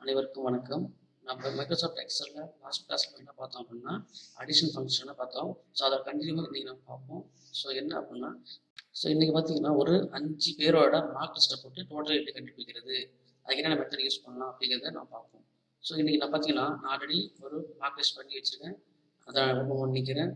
அனைவருக்கும் வணக்கம் நம்ம மைக்ரோசாஃப்ட் எக்ஸலில் லாஸ்ட் கிளாஸில் என்ன பார்த்தோம் அப்படின்னா அடிஷன் ஃபங்க்ஷனை பார்த்தோம் ஸோ அதை கண்டினியூவாக இன்றைக்கி நம்ம பார்ப்போம் ஸோ என்ன அப்படின்னா ஸோ இன்றைக்கி பார்த்தீங்கன்னா ஒரு அஞ்சு பேரோட மார்க் லிஸ்ட்டை போட்டு டோட்டல் எப்படி கண்டுபிடிக்கிறது அதுக்கு என்னென்ன மெத்தட் யூஸ் பண்ணலாம் அப்படிங்கிறத நான் பார்ப்போம் ஸோ இன்றைக்கி நான் பார்த்தீங்கன்னா நான் ஆல்ரெடி ஒரு மார்க் லிஸ்ட் பண்ணி வச்சுருக்கேன் அதை ஓப்பன் பண்ணிக்கிறேன்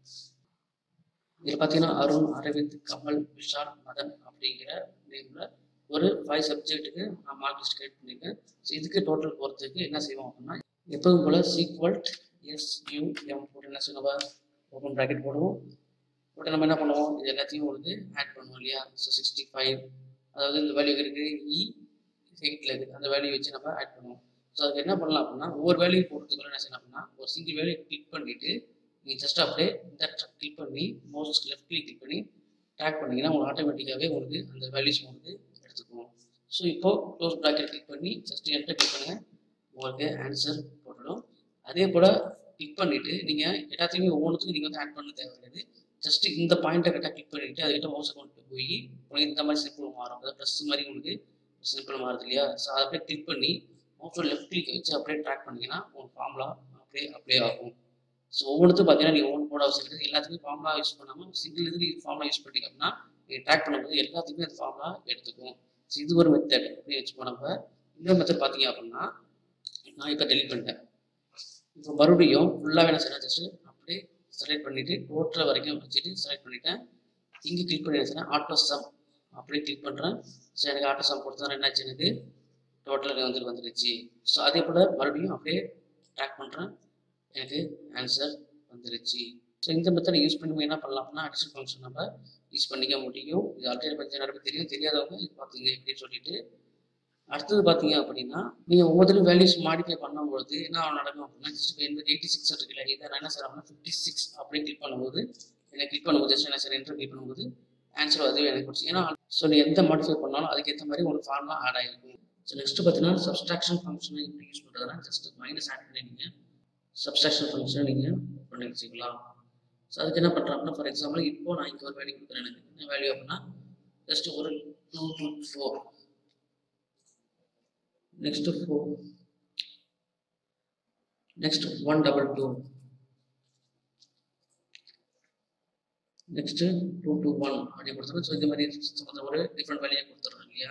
இதில் பார்த்தீங்கன்னா அருண் அரவிந்த் கமல் விஷால் மதன் அப்படிங்கிற நேமில் ஒரு ஃபைவ் சப்ஜெக்ட்டுக்கு நான் மார்க் லிஸ்ட் கிரியேட் பண்ணியிருக்கேன் ஸோ இதுக்கு டோட்டல் போகிறதுக்கு என்ன செய்வோம் அப்படின்னா எப்பவும் போல் சீக்வல்ட் எஸ்யூஎம் போட்டு என்ன செய்வோம் ஓப்பன் ப்ராக்கெட் போடுவோம் போட்டு நம்ம என்ன பண்ணுவோம் இது எல்லாத்தையும் உங்களுக்கு ஆட் பண்ணுவோம் இல்லையா ஸோ சிக்ஸ்டி ஃபைவ் அதாவது இந்த வேல்யூ இருக்குது இ எயிட்டில் இருக்குது அந்த வேல்யூ வச்சு நம்ம ஆட் பண்ணுவோம் ஸோ அதுக்கு என்ன பண்ணலாம் அப்படின்னா ஒவ்வொரு வேல்யூ போடுறதுக்குள்ள என்ன செய்யலாம் அப்படின்னா ஒரு சிங்கிள் வேல்யூ கிளிக் பண்ணிவிட்டு நீங்கள் ஜஸ்ட் அப்படியே இந்த கிளிக் பண்ணி மோஸ்ட் லெஃப்ட் கிளிக் கிளிக் பண்ணி ட்ராக் பண்ணிங்கன்னா உங்களுக்கு ஆட்டோமேட்டிக்காகவே உங்களுக்கு அந்த வேல்யூஸ் உங்களுக்கு எடுத்துக்குவோம் ஸோ இப்போ க்ளோஸ் ப்ராக்கெட் கிளிக் பண்ணி ஜஸ்ட் என்டர் கிளிக் பண்ணுங்கள் உங்களுக்கு ஆன்சர் போட்டுடும் அதே போல் கிளிக் பண்ணிவிட்டு நீங்கள் எல்லாத்தையுமே ஒவ்வொன்றுத்துக்கும் நீங்கள் வந்து ஆட் பண்ண தேவையில்லை ஜஸ்ட் இந்த பாயிண்ட்டை கரெக்டாக கிளிக் பண்ணிவிட்டு அதுக்கிட்ட மவுஸ் கொண்டு போய் உங்களுக்கு இந்த மாதிரி சிம்பிள் மாறும் அதாவது ப்ளஸ் மாதிரி உங்களுக்கு சிம்பிள் மாறுது இல்லையா ஸோ அதை அப்படியே கிளிக் பண்ணி மவுஸோட லெஃப்ட் கிளிக் வச்சு அப்படியே ட்ராக் பண்ணிங்கன்னா உங்களுக்கு ஃபார்முலா அப்படியே அப்ளை ஆகும் ஸோ ஒவ்வொன்றுத்துக்கும் பார்த்தீங்கன்னா நீங்கள் ஒவ்வொன்று போட அவசியம் இருக்குது எல்லாத்துக்கும் ஃபார்முலா யூஸ் பண்ணாமல் சிங்கிள் இதுக்கு ஃபார்முலா யூஸ் பண்ணிட்டீங்க அப்படின்னா நீங்கள் ட்ராக் பண்ணும்போது எல்லாத்துக்குமே அந்த ஃபார்முலா எடுத்துக்கும் ஸோ இது ஒரு மெத்தட் அப்படி வச்சுப்போம் நம்ம இன்னொரு மெத்தட் பார்த்தீங்க அப்படின்னா நான் இப்போ டெலிட் பண்ணிட்டேன் இப்போ மறுபடியும் ஃபுல்லாக என்ன செய்யணும் ஜஸ்ட் அப்படியே செலக்ட் பண்ணிவிட்டு டோட்டல் வரைக்கும் வச்சுட்டு செலக்ட் பண்ணிட்டேன் இங்கே கிளிக் பண்ணி வச்சுன்னா ஆட்டோ சம் அப்படியே கிளிக் பண்ணுறேன் ஸோ எனக்கு ஆட்டோ சம் கொடுத்தா என்னாச்சு எனக்கு டோட்டல் வந்து வந்துருச்சு ஸோ அதே போல் மறுபடியும் அப்படியே ட்ராக் பண்ணுறேன் எனக்கு ஆன்சர் வந்துருச்சு ஸோ இந்த மெத்தடை யூஸ் பண்ணி என்ன பண்ணலாம்னா அடிஷன் ஃபங்க்ஷன் நம்ம யூஸ் பண்ணிக்க முடியும் இது ஆல்ரெடி பற்றி நிறைய பேர் தெரியும் தெரியாதவங்க இது பார்த்துங்க எப்படின்னு சொல்லிட்டு அடுத்தது பார்த்தீங்க அப்படின்னா நீங்கள் ஒவ்வொருத்தரும் வேல்யூஸ் மாடிஃபை பண்ணும்பொழுது என்ன நடக்கும் அப்படின்னா ஜஸ்ட் இப்போ எந்த எயிட்டி சிக்ஸ் இருக்குல்ல இதை நான் என்ன செய்யறேன் ஃபிஃப்டி சிக்ஸ் அப்படின்னு கிளிக் பண்ணும்போது எனக்கு கிளிக் பண்ணும்போது ஜஸ்ட் என்ன செய்யறேன் என்டர் கிளிக் பண்ணும்போது ஆன்சர் அதுவே எனக்கு கொடுத்து ஏன்னா ஸோ நீ எந்த மாடிஃபை பண்ணாலும் அதுக்கேற்ற மாதிரி உங்களுக்கு ஃபார்முலா ஆட் ஆகிருக்கும் ஸோ நெக்ஸ்ட் பார்த்தீங்கன்னா சப்ஸ்ட்ராக்ஷன் ஃபங்க்ஷனை எப்படி யூஸ் பண்ணுறதுனா ஜஸ்ட் மைனஸ் ஆட் பண்ணி நீங்கள் சப்ஸ்ட்ராக்ஷன் ஃபங்க்ஷனை நீங்கள் பண்ணி வச்சுக்கலாம் ஸோ அதுக்கு என்ன பண்ணுறேன் அப்படின்னா ஃபார் எக்ஸாம்பிள் இப்போ நான் இங்கே ஒரு வேல்யூ கொடுக்குறேன் எனக்கு என்ன வேல்யூ அப்படின்னா ஜஸ்ட் ஒரு two two four next four next one double two next two two one அப்படி கொடுத்துருவோம் ஸோ இந்த மாதிரி சம்மந்த ஒரு டிஃப்ரெண்ட் வேல்யூ கொடுத்துட்றோம் இல்லையா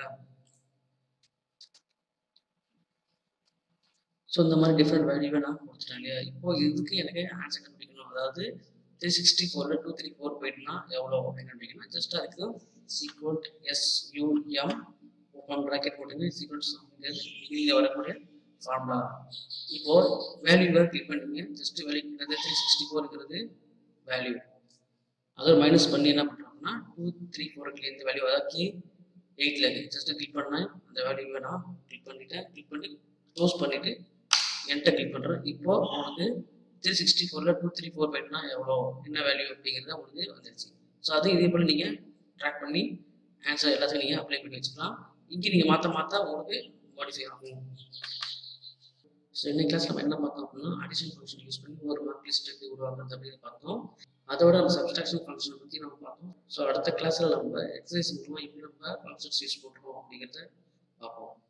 ஸோ இந்த மாதிரி டிஃப்ரெண்ட் வேல்யூவை நான் கொடுத்துட்டேன் இல்லையா இப்போ இதுக்கு எனக்கு ஆன்சர் கண்டுபிடிக்கணும் அதாவது த்ரீ சிக்ஸ்டி ஃபோரில் டூ த்ரீ ஃபோர் போயிட்டுனா எவ்வளோ அப்படின்னு கண்டுபிடிக்கணும் ஜஸ்ட் அதுக்கு சீக்வல்ட் எஸ்யூஎம் ஓப்பன் ப்ராக்கெட் போட்டுங்க சீக்வல்ட் இங்கே வரக்கூடிய ஃபார்முலா இப்போ வேல்யூ வேறு கிளிக் பண்ணுங்க just value three sixty four இருக்கிறது வேல்யூ அதை மைனஸ் பண்ணி என்ன பண்ணுறோம்னா டூ த்ரீ ஃபோருக்கு இந்த வேல்யூ அதாவது கே எயிட்டில் இருக்குது ஜஸ்ட் கிளிக் பண்ணேன் அந்த வேல்யூ வேணாம் கிளிக் பண்ணிட்டேன் கிளிக் பண்ணி க்ளோஸ் பண்ணிவிட்டு என்கிட்ட கிளிக் பண்ணுறேன் இப்போ உங்களுக்கு த்ரீ சிக்ஸ்டி ஃபோரில் டூ த்ரீ ஃபோர் போயிட்டுனா எவ்வளோ என்ன வேல்யூ அப்படிங்கிறத உங்களுக்கு வந்துருச்சு ஸோ அது இதே போல் நீங்கள் ட்ராக் பண்ணி ஆன்சர் எல்லாத்தையும் நீங்கள் அப்ளை பண்ணி வச்சுக்கலாம் இங்கே நீங்கள் மாற்ற மாற்ற உங்களுக்கு மாடிஃபை ஆகும் ஸோ இன்னைக்கு கிளாஸ் நம்ம என்ன பார்த்தோம் அப்படின்னா அடிஷன் ஃபங்க்ஷன் யூஸ் பண்ணி ஒரு மார்க் லிஸ்ட் எப்படி உருவாக்குறது அப்படின்னு பார்த்தோம் அதோட அந்த சப்ஸ்ட்ராக்ஷன் ஃபங்க்ஷனை பற்றி நம்ம பார்த்தோம் ஸோ அடுத்த கிளாஸில் நம்ம எக்ஸசைஸ் மூலமாக எப்படி நம்ம ஃபங்க்ஷன்ஸ் யூஸ் பண்ணுறோம் அப்படிங்கிறத பார்ப்போம்